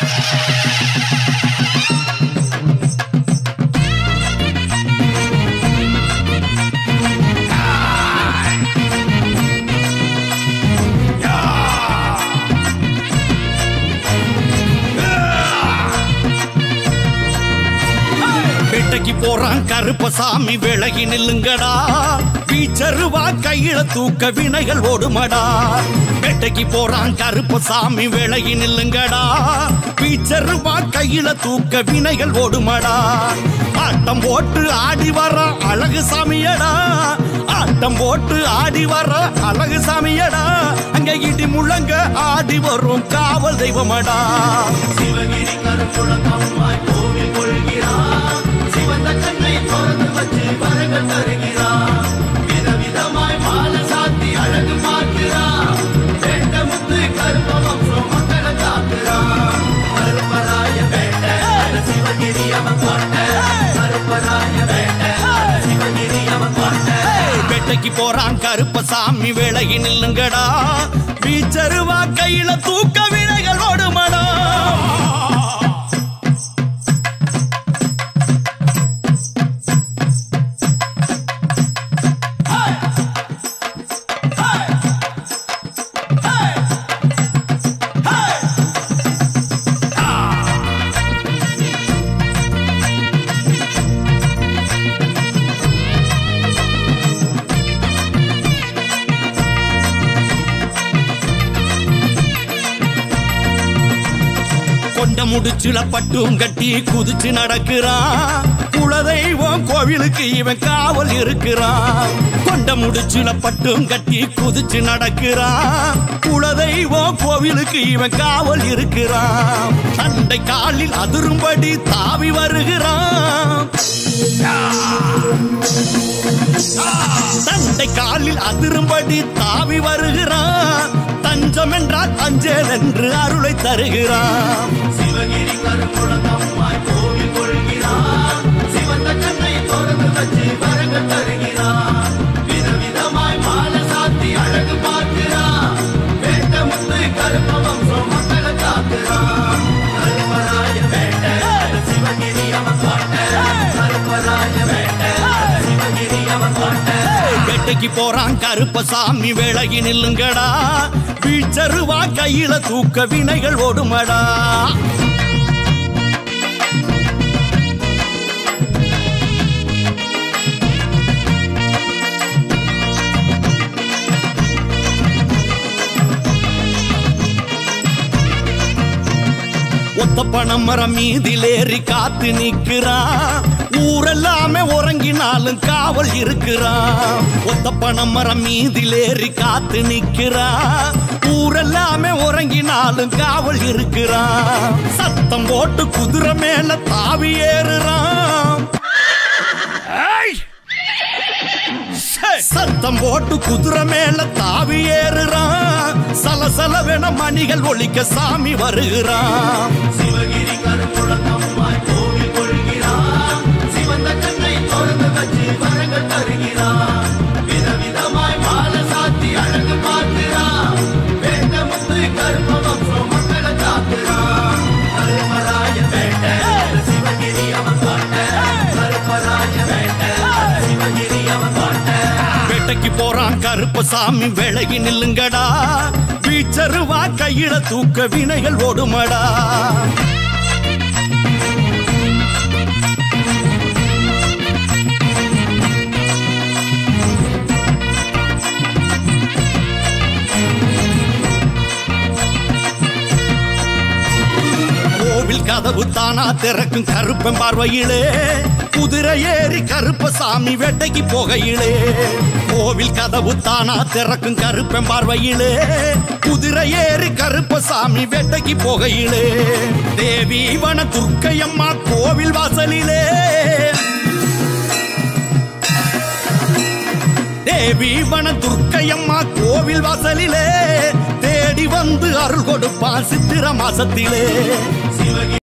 வேட்டைக்கு போறான் கருப்பசாமி விலகி நில்லுங்கடா பீச்சருவா கையில தூக்க வினைகள் ஓடுமடா வேட்டைக்கு போறான் கருப்பசாமி விலகி நில்லுங்கடா பீச்சருவா கையில தூக்க வினைகள் ஓடுமடா ஆட்டம் போட்டு ஆடி வர அழகு சாமியடா ஆட்டம் போட்டு ஆடி வர அழகு சாமியடா அங்க இடி முழங்க ஆடி வரும் காவல் தெய்வமடா சிவகிரி கருப்புழக்கம்மாய் கோவில் கொள்கிறான் சிவந்த கண்ணை திறந்து வச்சு வரங்கள் தருகிறான் விதவிதமாய் மாலை சாத்தி அழகு பார்க்கிறான் வேண்ட முத்து கருப்ப வம்சம் மக்களை காக்கிறான் கருப்பராய வேண்ட சிவகிரி அவன் பாட்ட கருப்பராய வேண்ட சிவகிரி அவன் பாட்ட வேட்டைக்கு போறான் கருப்பசாமி விலகி நில்லுங்கடா பீச்சருவா கையில தூக்க வினைகள் ஓடுமடா கொண்ட முடிச்சுல பட்டும் கட்டி குதிச்சு நடக்கிறான் குலதெய்வம் கோவிலுக்கு இவன் காவல் இருக்கிறான் கொண்ட முடிச்சுல பட்டும் கட்டி குதிச்சு நடக்கிறான் குலதெய்வம் கோவிலுக்கு இவன் காவல் இருக்கிறான் சண்டை காலில் அதிரும்படி தாவி வருகிறான் தண்டை காலில் அதிரும்படி தாவி வருகிறான் தஞ்சம் என்றால் அஞ்சல் என்று அருளை தருகிறான் சிவகிரி கருப்புழக்கம்மாய் கோவில் கொள்கிறான் சிவந்த கண்ணை திறந்து வச்சு வரங்கள் தருகிறான் விதவிதமாய் மாலை சாத்தி அழகு பார்க்கிறான் வேண்ட முத்து கருப்ப வம்சம் மக்களை காக்கிறான் கருப்பராய வேண்ட சிவகிரி அவன் பாட்ட கருப்பராய வேண்ட சிவகிரி அவன் பாட்ட வேட்டைக்கு போறான் கருப்பசாமி விலகி நில்லுங்கடா பீச்சருவா கையில தூக்க வினைகள் ஓடுமடா ஒத்த பணம் மரம் மீதிலேறி காத்து நிக்கிறான் ஊரெல்லாமே உறங்கினாலும் காவல் இருக்கிறான் ஒத்த பணம் மரம் மீதிலேறி காத்து நிக்கிறான் ஊரெல்லாமே உறங்கினாலும் காவல் இருக்கிறான் சத்தம் போட்டு குதிரை மேல தாவி ஏறுறான் ஏய்! சத்தம் போட்டு குதிரை மேல தாவி ஏறுறான் சலசலவென மணிகள் ஒலிக்க சாமி வருகிறான் சிவகிரி கருப்புழக்கம்மாய் கோவில் கொள்கிறான் சிவந்த கண்ணை திறந்து வச்சு வரங்கள் தருகிறான் விதவிதமாய் மாலை சாத்தி அழகு பார்க்கிறான் வேண்ட முத்து கருப்ப வம்சம் மக்களை காக்கிறான் கருப்பராய வேண்ட சிவகிரி அவன் பாட்ட கருப்பராய வேண்ட சிவகிரி அவன் பாட்ட வேட்டைக்கு போறான் கருப்பசாமி விலகி நில்லுங்கடா பீச்சருவா கையில தூக்க வினைகள் ஓடுமடா கோவில் கதவு தானா திறக்கும் கருப்பன் பார்வையிலே குதிரை ஏறி கருப்பசாமி வேட்டைக்கு போகையிலே கோவில் கதவு தானா திறக்கும் கருப்பன் பார்வையிலே குதிரை ஏறி கருப்பசாமி வேட்டைக்கு போகையிலே தேவி வன துர்க்கையம்மா கோவில் வாசலிலே தேவி வன துர்க்கையம்மா கோவில் வாசலிலே தேடி வந்து அருள் கொடுப்பான் சித்திர மாசத்திலே சிவகிரி